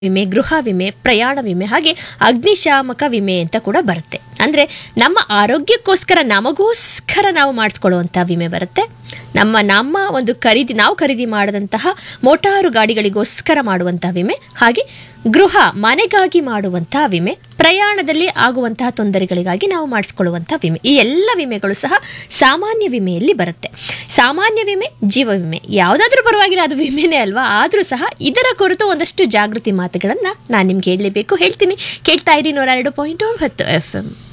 ವಿಮೆ ಗೃಹ ವಿಮೆ ಪ್ರಯಾಣ ವಿಮೆ ಹಾಗೆ ಅಗ್ನಿಶಾಮಕ ವಿಮೆ ಅಂತ ಕೂಡ ಬರುತ್ತೆ ಅಂದರೆ ನಮ್ಮ ಆರೋಗ್ಯಕ್ಕೋಸ್ಕರ ನಮಗೋಸ್ಕರ ನಾವು ಮಾಡಿಸ್ಕೊಳ್ಳುವಂಥ ವಿಮೆ ಬರುತ್ತೆ ನಮ್ಮ ನಮ್ಮ ಒಂದು ಖರೀದಿ ನಾವು ಖರೀದಿ ಮಾಡಿದಂತಹ ಮೋಟಾರು ಗಾಡಿಗಳಿಗೋಸ್ಕರ ಮಾಡುವಂತಹ ವಿಮೆ ಹಾಗೆ ಗೃಹ ಮನೆಗಾಗಿ ಮಾಡುವಂತಹ ವಿಮೆ ಪ್ರಯಾಣದಲ್ಲಿ ಆಗುವಂತಹ ತೊಂದರೆಗಳಿಗಾಗಿ ನಾವು ಮಾಡಿಸ್ಕೊಳ್ಳುವಂತಹ ವಿಮೆ ಈ ಎಲ್ಲ ವಿಮೆಗಳು ಸಹ ಸಾಮಾನ್ಯ ವಿಮೆಯಲ್ಲಿ ಬರುತ್ತೆ ಸಾಮಾನ್ಯ ವಿಮೆ ಜೀವ ವಿಮೆ ಯಾವುದಾದ್ರೂ ಪರವಾಗಿಲ್ಲ ಅದು ವಿಮೆನೇ ಅಲ್ವಾ ಆದರೂ ಸಹ ಇದರ ಕುರಿತು ಒಂದಷ್ಟು ಜಾಗೃತಿ ಮಾತುಗಳನ್ನು ನಾನು ನಿಮ್ಗೆ ಹೇಳಲೇಬೇಕು ಹೇಳ್ತೀನಿ ಕೇಳ್ತಾ ಇರಿ ನೂರ ಎರಡು ಪಾಯಿಂಟ್ ಒಂಬತ್ತು ಎಫ್ ಎಂ